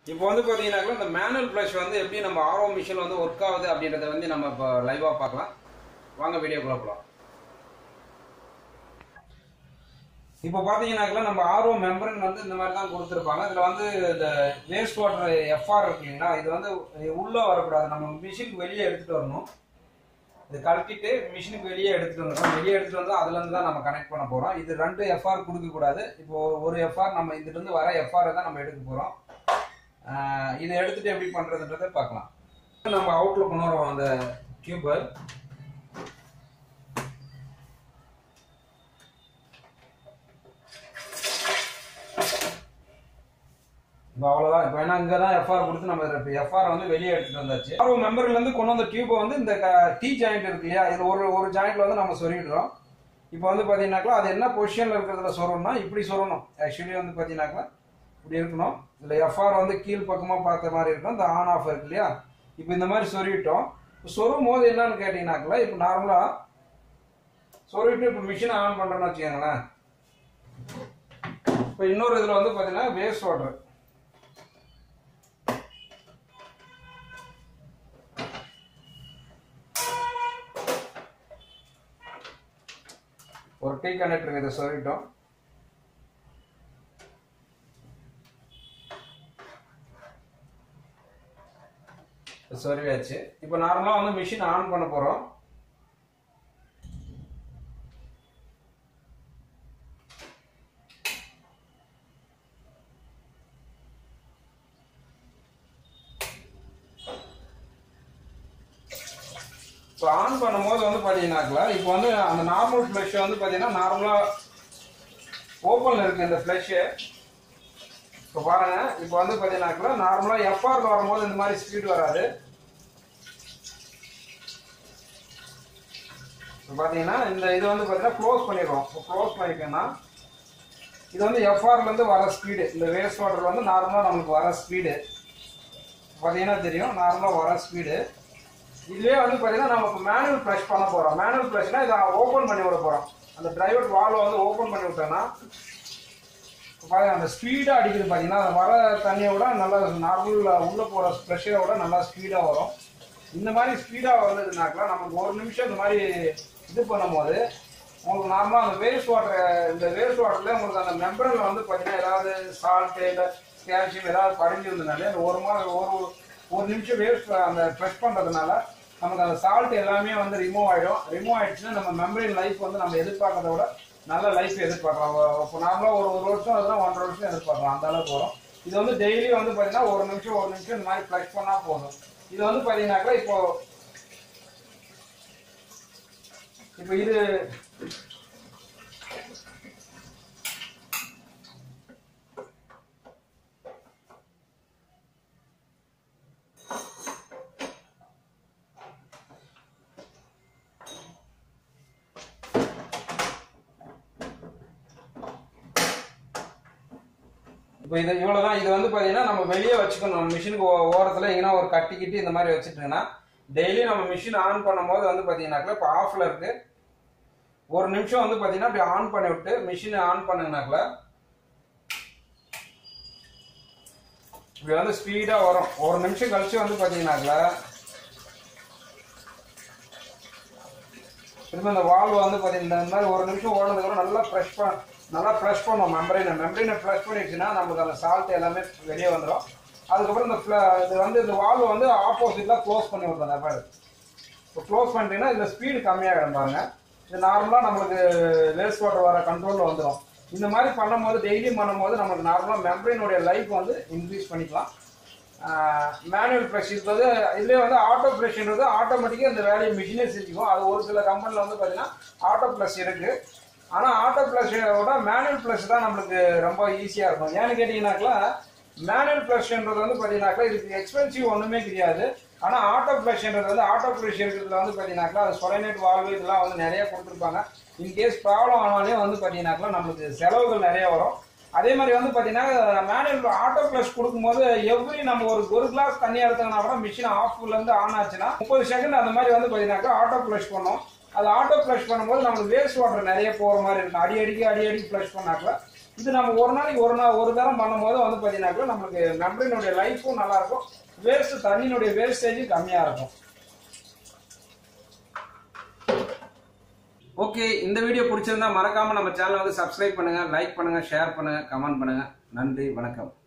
இப்போ வந்து பார்த்தீங்கன்னாக்கா இந்த மேனுவல் ஃப்ளஷ் வந்து எப்படி நம்ம ஆர்ஓ மிஷின் வந்து ஒர்க் ஆகுது அப்படின்றத வந்து நம்ம இப்போ லைவாக பார்க்கலாம் வாங்க வீடியோக்குள்ள போகலாம் இப்போ பார்த்தீங்கன்னாக்கா நம்ம ஆர்ஓ மெம்பரன் வந்து இந்த மாதிரி தான் கொடுத்துருப்பாங்க இதில் வந்து இந்த வேஸ்ட் வாட்டர் எஃப்ஆர் இருக்கு இல்லைங்களா இது வந்து உள்ளே வரக்கூடாது நம்ம மிஷினுக்கு வெளியே எடுத்துகிட்டு வரணும் இது கழட்டிட்டு மிஷினுக்கு வெளியே எடுத்துட்டு வந்துடும் வெளியே எடுத்துட்டு வந்து அதுல இருந்து தான் நம்ம கனெக்ட் பண்ண போறோம் இது ரெண்டு எஃப்ஆர் கொடுக்க கூடாது இப்போ ஒரு எஃப்ஆர் நம்ம இதுல இருந்து வர எஃப்ஆர் தான் நம்ம எடுக்க போறோம் ஆஹ் இதை எடுத்துட்டு எப்படி பண்றதுன்றதை பார்க்கலாம் நம்ம அவுட்ல கொண்டு வரோம் அந்த டியூபை இப்போ அவ்வளோதான் இப்போ ஏன்னா இங்கே தான் எஃப்ஆர் கொடுத்து நம்ம இப்போ எஃப்ஆர் வந்து வெளியே எடுத்துட்டு வந்தாச்சு ஆர்வ மெம்பர்லேருந்து கொண்டு வந்த டியூப்பை வந்து இந்த டி ஜாயிண்ட் இருக்கு இல்லையா இது ஒரு ஒரு ஜாயிண்ட்ல வந்து நம்ம சொருகிடுறோம் இப்போ வந்து பார்த்தீங்கன்னாக்கா அது என்ன பொசிஷனில் இருக்கிறதுல சொரணும்னா இப்படி சொரணும் ஆக்சுவலி வந்து பார்த்தீங்கன்னாக்கா இப்படி இருக்கணும் இதில் எஃப்ஆர் வந்து கீழ் பக்கமாக பார்த்த மாதிரி இருக்கும் இந்த ஆன் ஆஃப் இருக்கு இல்லையா இப்போ இந்த மாதிரி சொருவிட்டோம் இப்போ சொரும் போது என்னன்னு கேட்டிங்கனாக்கா இப்போ நார்மலாக சொருவிட்டு இப்போ மிஷினை ஆன் பண்ணுறோன்னு வச்சுக்கோங்களேன் இப்போ இன்னொரு இதில் வந்து பார்த்தீங்கன்னா வேஸ்ட் வாட்டர் ஒரு டீ கனெக்டர் இதை சொல்லிட்டோம் சொருவியாச்சு இப்போ நார்மலாக வந்து மிஷின் ஆன் பண்ண போகிறோம் இப்போ ஆன் பண்ணும்போது வந்து பார்த்தீங்கன்னாக்கா இப்போ வந்து அந்த நார்மல் ஃப்ளஷ் வந்து பார்த்தீங்கன்னா நார்மலாக ஓப்பனில் இருக்கு இந்த ஃப்ளஷ்ஷு இப்போ பாருங்க இப்போ வந்து பார்த்தீங்கன்னாக்கா நார்மலாக எஃப்ஆர் வரும்போது இந்த மாதிரி ஸ்பீட் வராது இப்போ பார்த்தீங்கன்னா இந்த இது வந்து பார்த்தீங்கன்னா க்ளோஸ் பண்ணிடுவோம் இப்போ க்ளோஸ் பண்ணிட்டோம்னா இது வந்து எஃப்ஆர்லேருந்து வர ஸ்பீடு இந்த வேஸ்ட் வாட்டர் வந்து நார்மலாக நம்மளுக்கு வர ஸ்பீடு பார்த்தீங்கன்னா தெரியும் நார்மலாக வர ஸ்பீடு இதுவே வந்து பார்த்தீங்கன்னா நம்ம இப்போ மேனுவல் ப்ளஷ் பண்ண போகிறோம் மேனுவல் ப்ளஷ்னா இதை ஓப்பன் பண்ணி விட போகிறோம் அந்த டிரைவர் வால்வை வந்து ஓப்பன் பண்ணி விட்டோன்னா இப்போ பாருங்க அந்த ஸ்பீடாக அடிக்குது பார்த்தீங்கன்னா அது வர தண்ணியை விட நல்லா நார்மல் உள்ளே போகிற ப்ரெஷரை விட நல்லா ஸ்பீடாக வரும் இந்த மாதிரி ஸ்பீடாக வந்ததுனாக்கா நமக்கு ஒரு நிமிஷம் இந்த மாதிரி இது பண்ணும்போது உங்களுக்கு நார்மலாக அந்த வேஸ்ட் வாட்டர் இந்த வேஸ்ட் வாட்டரில் உங்களுக்கு அந்த மெம்பரில் வந்து பார்த்தீங்கன்னா ஏதாவது சால்ட்டு இல்லை கால்சியம் ஏதாவது படிஞ்சிருந்தனாலே அந்த ஒரு மாதம் ஒரு ஒரு நிமிஷம் வேஸ்ட் அந்த ப்ரெஸ் பண்ணுறதுனால நமக்கு அந்த சால்ட் எல்லாமே வந்து ரிமூவ் ஆகிடும் ரிமூவ் ஆயிடுச்சுன்னா நம்ம மெம்பரின் லைஃப் வந்து நம்ம எதிர்பார்க்கறத விட நல்ல லைஃப் எதிர்பார்க்கலாம் இப்போ நார்மலாக ஒரு ஒரு வருஷம் அதுதான் ஒன்றரை வருஷம் எதிர்பார்க்கலாம் அந்த அளவுக்கு வரும் இது வந்து டெய்லி வந்து பார்த்தீங்கன்னா ஒரு நிமிஷம் ஒரு நிமிஷம் இந்த மாதிரி ப்ளஷ் பண்ணால் போதும் இது வந்து பார்த்தீங்கன்னாக்கா இப்போ இப்போ இது இப்போ இது இவ்வளோதான் இது வந்து பார்த்தீங்கன்னா நம்ம வெளியே வச்சுக்கணும் மிஷினுக்கு ஓரத்தில் எங்கன்னா ஒரு கட்டிக்கிட்டு இந்த மாதிரி வச்சுட்டோங்கன்னா டெய்லி நம்ம மிஷின் ஆன் பண்ணும்போது வந்து பார்த்தீங்கன்னாக்கா இப்போ ஆஃபில் இருக்கு ஒரு நிமிஷம் வந்து பார்த்தீங்கன்னா இப்படி ஆன் பண்ணி விட்டு மிஷினை ஆன் பண்ணுங்கனாக்கல இப்படி வந்து ஸ்பீடாக வரும் ஒரு நிமிஷம் கழிச்சு வந்து பார்த்தீங்கன்னாக்கா திரும்ப இந்த வால்வு வந்து பார்த்தீங்கன்னா இந்த மாதிரி ஒரு நிமிஷம் ஓடுனதுக்கு நல்லா ப்ரெஷ் பண்ண நல்லா ப்ரெஷ் பண்ணும் மெம்பரைனை மெம்பரைனை ப்ரெஷ் பண்ணிடுச்சுன்னா நமக்கு அந்த சால்ட் எல்லாமே வெளியே வந்துடும் அதுக்கப்புறம் இந்த fla- இது வந்து இந்த வால்வு வந்து ஆப்போசிட்டில் க்ளோஸ் பண்ணி விடுறோம் அந்த மாதிரி இப்போ க்ளோஸ் பண்ணிட்டீங்கன்னா இதில் ஸ்பீடு கம்மியாகிடும் பாருங்க இது நார்மலாக நம்மளுக்கு வேஸ்ட் வாட்டர் வர கண்ட்ரோலில் வந்துடும் இந்த மாதிரி பண்ணும்போது டெய்லியும் பண்ணும்போது நமக்கு நார்மலாக மெம்பரைனுடைய லைஃப் வந்து இன்க்ரீஸ் பண்ணிக்கலாம் மேனுவல் ப்ரெஷ் இருக்கிறது இதுலேயே வந்து ஆட்டோ ப்ரெஷ்ன்றது ஆட்டோமேட்டிக்காக இந்த வேலையை மிஷினே செஞ்சுக்கும் அது ஒரு சில கம்பெனியில் வந்து பார்த்தீங்கன்னா ஆட்டோ ப்ளஸ் இருக்குது ஆனால் ஆட்டோ ப்ளஷோட மேனுவல் ப்ளஸ் தான் நம்மளுக்கு ரொம்ப ஈஸியாக இருக்கும் ஏன்னு கேட்டிங்கனாக்கா மேனுவல் ப்ளஷ்ன்றது வந்து பார்த்தீங்கன்னாக்கா இதுக்கு எக்ஸ்பென்சிவ் ஒன்றுமே கிடையாது ஆனால் ஆட்டோ ப்ளஷ்ன்றது வந்து ஆட்டோ ப்ளஷ் இருக்கிறதுல வந்து பார்த்தீங்கன்னாக்கா அது சொலைனேட் வால்வு இதெல்லாம் வந்து நிறைய கொடுத்துருப்பாங்க இன்கேஸ் ப்ராப்ளம் ஆனாலே வந்து பார்த்தீங்கன்னாக்கா நம்மளுக்கு செலவுகள் நிறைய வரும் அதே மாதிரி வந்து பார்த்தீங்கன்னா மேனுவல் ஆட்டோ ப்ளஷ் கொடுக்கும்போது எவ்ரி நம்ம ஒரு ஒரு கிளாஸ் தண்ணி எடுத்தோம்னா கூட மிஷின் ஆஃப்லேருந்து ஆன் ஆச்சுன்னா முப்பது செகண்ட் அந்த மாதிரி வந்து பார்த்தீங்கன்னாக்கா ஆட்டோ ப்ளஷ் பண்ணும் அது ஆட்டோ ஃப்ளஷ் பண்ணும்போது நமக்கு வேஸ்ட் வாட்டர் நிறைய போகிற மாதிரி இருக்கும் அடி அடிக்கு அடி அடிக்கு ஃப்ளஷ் பண்ணாக்கல இது நம்ம ஒரு நாளைக்கு ஒரு நாள் ஒரு தரம் பண்ணும்போது வந்து பார்த்தீங்கன்னாக்கா நம்மளுக்கு மெம்பரினுடைய லைஃப்பும் நல்லா இருக்கும் வேஸ்ட் தண்ணியினுடைய வேஸ்டேஜும் கம்மியாக இருக்கும் ஓகே இந்த வீடியோ பிடிச்சிருந்தா மறக்காம நம்ம சேனலை வந்து சப்ஸ்கிரைப் பண்ணுங்க லைக் பண்ணுங்க ஷேர் பண்ணுங்க கமெண்ட் பண்ணுங்க நன்றி வணக்கம்